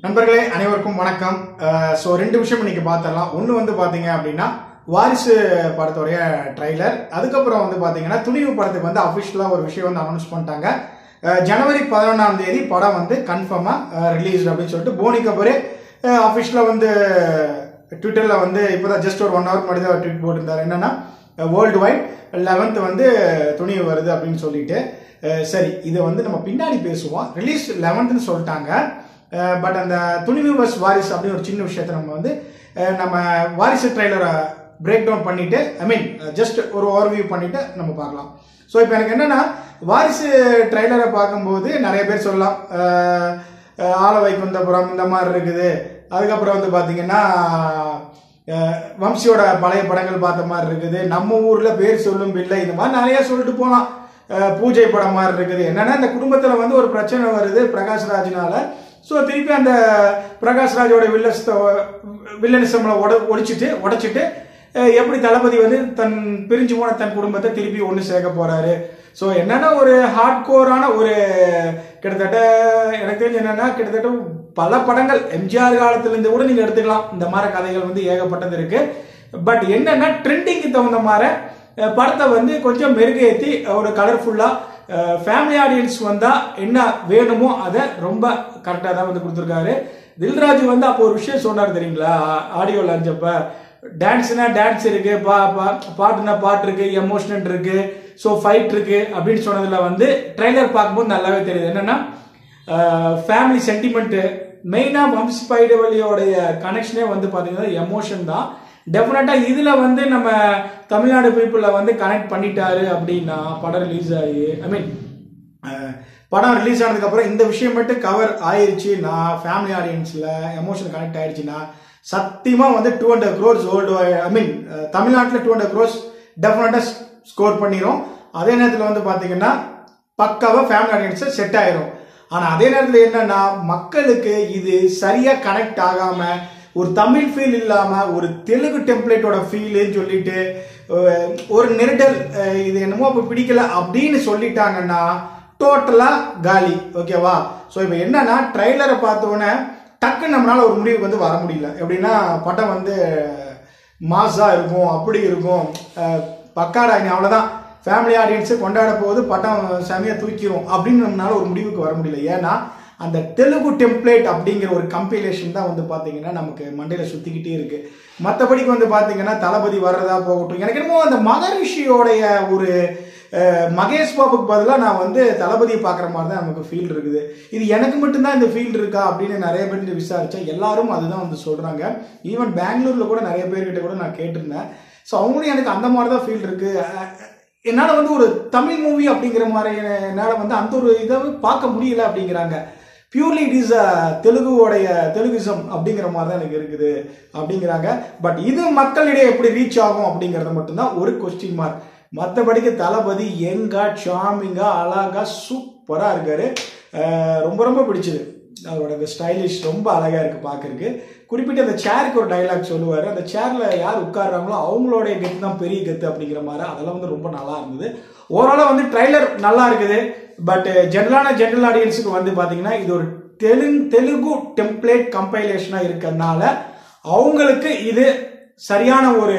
நண்பர்களே அனைவருக்கும் வணக்கம் ஸோ ரெண்டு விஷயம் இன்னைக்கு பார்த்துடலாம் ஒன்று வந்து பார்த்தீங்க அப்படின்னா வாரிசு படத்துடைய ட்ரைலர் அதுக்கப்புறம் வந்து பார்த்தீங்கன்னா துணிவு படத்துக்கு வந்து அஃபிஷியலாக ஒரு விஷயம் வந்து அனௌன்ஸ் பண்ணிட்டாங்க அஹ், ஜனவரி பதினொன்றாம் தேதி படம் வந்து கன்ஃபார்மாக ரிலீஸ் அப்படின்னு சொல்லிட்டு போனி கபூர் அஃபிஷியலாக வந்து ட்விட்டரில் வந்து இப்போ தான் ஜஸ்ட் ஒரு ஒன் ஹவர் முன்னாடி தான் ட்வீட் போட்டிருந்தார் என்னன்னா வேர்ல்டு வைட் லெவன்த் வந்து துணிவு வருது அப்படின்னு சொல்லிட்டு அஹ், சரி இதை வந்து நம்ம பின்னாடி பேசுவோம் ரிலீஸ் லெவன்த்னு சொல்லிட்டாங்க பட் அந்த துணிவு வஸ் வாரிசு அப்படின்னு ஒரு சின்ன விஷயத்தை நம்ம வந்து அஹ், நம்ம வாரிசு ட்ரைலரை பிரேக் டவுன் பண்ணிட்டு ஐ மீன் ஜஸ்ட் ஒரு ஓவர்வியூ பண்ணிட்டு நம்ம பார்க்கலாம் ஸோ இப்போ எனக்கு என்னன்னா வாரிசு ட்ரைலரை பார்க்கும்போது நிறைய பேர் சொல்லலாம் அஹ், அஹ், ஆல வைகுந்தபுரம் இந்த மாதிரி இருக்குது அதுக்கப்புறம் வந்து பார்த்தீங்கன்னா அஹ், வம்சியோட பழைய படங்கள் பார்த்த மாதிரி இருக்குது நம்ம ஊர்ல பேர் சொல்லும் பிள்ளை இந்த மாதிரி நிறைய சொல்லிட்டு போலாம் அஹ், பூஜை படம் மாதிரி இருக்குது என்னன்னா இந்த குடும்பத்துல வந்து ஒரு பிரச்சனை வருது பிரகாஷ்ராஜ்னால ஸோ திருப்பி அந்த பிரகாஷ்ராஜோட வில்லஸ் வில்லனிசம்ல உட ஒடிச்சிட்டு உடைச்சிட்டு அஹ், எப்படி தளபதி வந்து தன் பிரிஞ்சு போன தன் குடும்பத்தை திருப்பி ஒன்று சேர்க்க போறாரு ஸோ என்னன்னா ஒரு ஹார்ட் கோரான ஒரு கிட்டத்தட்ட எனக்கு தெரிஞ்சு என்னன்னா கிட்டத்தட்ட பல படங்கள் எம்ஜிஆர் காலத்துல இருந்து கூட நீங்க எடுத்துக்கலாம் இந்த மாதிரி கதைகள் வந்து ஏகப்பட்டது இருக்கு பட் என்னன்னா ட்ரெண்டிங்க்கு தகுந்த மாதிரி அஹ், படத்தை வந்து கொஞ்சம் மெருகேற்றி ஒரு கலர்ஃபுல்லா ஃபேமிலி ஆடியன்ஸ் வந்தா என்ன வேணுமோ அதை ரொம்ப கரெக்டாக தான் வந்து கொடுத்துருக்காரு தில்ராஜ் வந்து அப்போ ஒரு விஷயம் சொன்னார் தெரியுங்களா ஆடியோ லான்ச்சப்ப டான்ஸ்னா டான்ஸ் இருக்கு பா பா- பாட்டுனா பாட்டு இருக்கு எமோஷனல் இருக்கு ஸோ ஃபைட் இருக்கு அப்படின்னு சொன்னதுல வந்து ட்ரைலர் பார்க்கும்போது நல்லாவே தெரியுது என்னன்னா ஃபேமிலி சென்டிமெண்ட் மெயினா வம்சி பைடவலியோடைய கனெக்ஷனே வந்து பாத்தீங்கன்னா எமோஷன் தான் டெஃபினட்டா இதுல வந்து நம்ம தமிழ்நாடு பீப்புள வந்து கனெக்ட் பண்ணிட்டாரு அப்படின்னா படம் ரிலீஸ் ஆகி ஐ மீன் படம் ரிலீஸ் ஆனதுக்கு அப்புறம் இந்த விஷயம் மட்டும் கவர் ஆயிருச்சுன்னா ஃபேமிலி ஆடியன்ஸ்ல எமோஷன் கனெக்ட் ஆயிடுச்சுன்னா சத்தியமா வந்து two hundred crores world I mean தமிழ்நாட்டில் டூ ஹண்ட்ரட் க்ரோர்ஸ் டெஃபினட்டா ஸ்கோர் பண்ணிரும் அதே நேரத்தில் வந்து பாத்தீங்கன்னா பக்காவா ஃபேமிலி ஆடியன்ஸ் செட் ஆயிரும் ஆனா அதே நேரத்தில் என்னன்னா மக்களுக்கு இது சரியா கனெக்ட் ஆகாம ஒரு தமிழ் ஃபீல் இல்லாம ஒரு தெலுங்கு டெம்ப்ளேட்டோட ஃபீல்னு சொல்லிட்டு அஹ், ஒரு நெருடல் அஹ், இது என்னமோ அப்ப பிடிக்கல அப்படின்னு சொல்லிட்டாங்கன்னா டோட்டலா காலி ஓகேவா ஸோ இப்போ என்னன்னா ட்ரைலரை பார்த்தோன்னே டக்குன்னு நம்மளால ஒரு முடிவுக்கு வந்து வர முடியல எப்படின்னா படம் வந்து மாஸா இருக்கும் அப்படி இருக்கும் அஹ், பக்காடா இனி அவ்வளவுதான் ஃபேமிலி ஆடியன்ஸை கொண்டாட போகுது படம் செமையா தூக்கிரும் அப்படின்னு நம்மளால ஒரு முடிவுக்கு வர முடியல ஏன்னா அந்த தெலுங்கு டெம்ப்ளேட் அப்படிங்கிற ஒரு கம்பைலேஷன் தான் வந்து பாத்தீங்கன்னா நமக்கு மண்டையில சுத்திக்கிட்டே இருக்கு மற்றபடிக்கு வந்து பாத்தீங்கன்னா தளபதி வர்றதா போகட்டும் எனக்கு என்னமோ அந்த மகரிஷியோடைய ஒரு அஹ், மகேஷ் பாபுக்கு பதிலாக நான் வந்து தளபதியை பார்க்குற மாதிரி தான் நமக்கு ஃபீல் இருக்குது இது எனக்கு மட்டும்தான் இந்த ஃபீல் இருக்கா அப்படின்னு நிறைய பேர் விசாரிச்சேன் எல்லாரும் அதுதான் வந்து சொல்றாங்க ஈவன் பெங்களூர்ல கூட நிறைய பேர்கிட்ட கூட நான் கேட்டிருந்தேன் ஸோ அவங்களும் எனக்கு அந்த மாதிரி தான் ஃபீல் இருக்கு அஹ், என்னால் வந்து ஒரு தமிழ் மூவி அப்படிங்கிற மாதிரி என்னால் வந்து அந்த ஒரு இதை பார்க்க முடியல அப்படிங்கிறாங்க பியூர்லி இட் இஸ் தெலுங்குவோடைய தெலுங்குசம் அப்படிங்கிற மாதிரி தான் எனக்கு இருக்குது அப்படிங்கிறாங்க பட் இது மக்களிடையே எப்படி ரீச் ஆகும் அப்படிங்கறது மட்டும்தான் ஒரு கொஸ்டின் மார்க் மற்றபடிக்கு தளபதி எங்கா சாமிங்கா அழகா சூப்பரா இருக்காரு அஹ் ரொம்ப ரொம்ப பிடிச்சது அவரோட அந்த ஸ்டைலிஷ் ரொம்ப அழகா இருக்கு பார்க்கறதுக்கு குறிப்பிட்ட அந்த சேருக்கு ஒரு டைலாக் சொல்லுவாரு அந்த சேர்ல யார் உட்கார்றாங்களோ அவங்களுடைய கெத்து தான் பெரிய கெத்து அப்படிங்கிற மாதிரி அதெல்லாம் வந்து ரொம்ப நல்லா இருந்தது ஓவராலா வந்து ட்ரைலர் நல்லா இருக்குது பட் ஜெனரலான ஜெனரல் ஆடியன்ஸுக்கு வந்து பாத்தீங்கன்னா இது ஒரு தெலுங்கு தெலுங்கு டெம்ப்ளேட் கம்பைலேஷனா இருக்கறனால அவங்களுக்கு இது சரியான ஒரு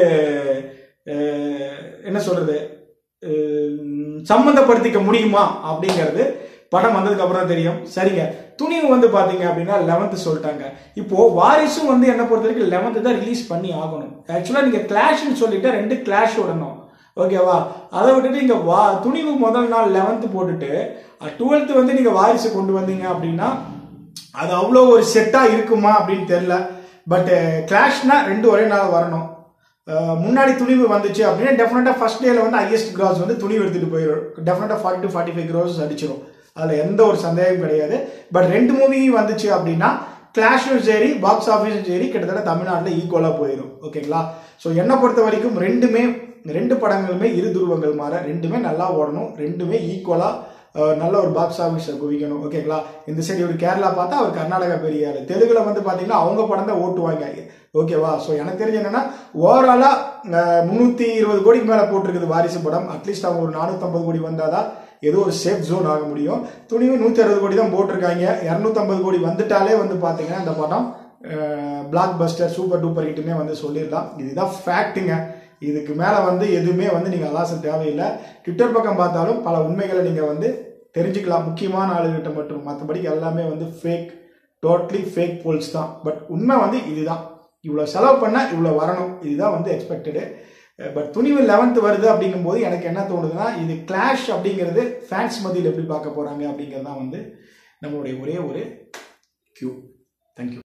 அஹ், என்ன சொல்றது அஹ், சம்மந்தப்படுத்திக்க முடியுமா அப்படிங்கிறது படம் வந்ததுக்கு அப்புறம் தான் தெரியும் சரிங்க துணிவு வந்து பாத்தீங்க அப்படின்னா லெவன்த் சொல்லிட்டாங்க இப்போ வாரிசும் வந்து என்ன பொறுத்த வரைக்கும் லெவன்த் தான் ரிலீஸ் பண்ணி ஆகணும் ஆக்சுவலா நீங்க கிளாஷ்னு சொல்லிட்டு ரெண்டு கிளாஷ் விடணும் ஓகேவா அதை விட்டுட்டு இங்க வா துணிவு முதல் நாள் லெவன்த் போட்டுட்டு டுவெல்த் வந்து நீங்க வாரிசு கொண்டு வந்தீங்க அப்படின்னா அது அவ்வளோ ஒரு செட்டா இருக்குமா அப்படின்னு தெரியல பட் கிளாஷ்னா ரெண்டு ஒரே நாள் வரணும் அஹ் முன்னாடி துணிவு வந்துச்சு அப்படின்னா டெஃபினட்டா ஃபர்ஸ்ட் டேல வந்து ஹையஸ்ட் கிராஸ் வந்து துணிவு எடுத்துட்டு போயிடும் டெஃபினட்டா forty to forty five crores அடிச்சிடும் அதுல எந்த ஒரு சந்தேகம் கிடையாது பட் ரெண்டு மூவி வந்துச்சு அப்படின்னா கிளாஷும் சரி பாக்ஸ் ஆஃபீஸும் சரி கிட்டத்தட்ட தமிழ்நாட்டில் ஈக்குவலாக போயிடும் ஓகேங்களா ஸோ என்னை பொறுத்த வரைக்கும் ரெண்டுமே ரெண்டு படங்களுமே இரு துருவங்கள் மாற ரெண்டுமே நல்லா ஓடணும் ரெண்டுமே ஈக்குவலாக நல்ல ஒரு பாக்ஸ் ஆஃபீஸை குவிக்கணும் ஓகேங்களா இந்த சைடு ஒரு கேரளா பார்த்தா அவர் கர்நாடகா பெரிய ஆளு தெலுங்குல வந்து பார்த்தீங்கன்னா அவங்க படம் தான் ஓட்டுவாங்க ஓகேவா ஸோ எனக்கு தெரிஞ்சு என்னன்னா ஓவராலாக முந்நூற்றி இருபது கோடிக்கு மேலே போட்டிருக்குது வாரிசு படம் அட்லீஸ்ட் அவங்க ஒரு நானூற்றம்பது கோடி வந்தாதான் ஏதோ ஒரு சேஃப் ஜோன் ஆக முடியும் துணிவு நூற்றி அறுபது கோடி தான் போட்டிருக்காங்க இரநூத்தம்பது கோடி வந்துட்டாலே வந்து பார்த்தீங்கன்னா இந்த படம் பிளாக் பஸ்டர் சூப்பர் டூப்பர் ஹிட்டுமே வந்து சொல்லிடலாம் இதுதான் ஃபேக்ட்டுங்க இதுக்கு மேலே வந்து எதுவுமே வந்து நீங்கள் அலாச தேவையில்லை ட்விட்டர் பக்கம் பார்த்தாலும் பல உண்மைகளை நீங்கள் வந்து தெரிஞ்சுக்கலாம் முக்கியமான ஆளுகிட்ட மட்டும் மற்றபடி எல்லாமே வந்து ஃபேக் டோட்லி ஃபேக் போல்ஸ் தான் பட் உண்மை வந்து இதுதான் இவ்வளோ செலவு பண்ணால் இவ்வளோ வரணும் இதுதான் வந்து எக்ஸ்பெக்டடு பட் துணிவு லெவன்த் வருது அப்படிங்கும்போது எனக்கு என்ன தோணுதுன்னா இது கிளாஷ் அப்படிங்கிறது ஃபேன்ஸ் மத்தியில் எப்படி பார்க்க போகிறாங்க அப்படிங்கிறது தான் வந்து நம்மளுடைய ஒரே ஒரு கியூ தேங்க்யூ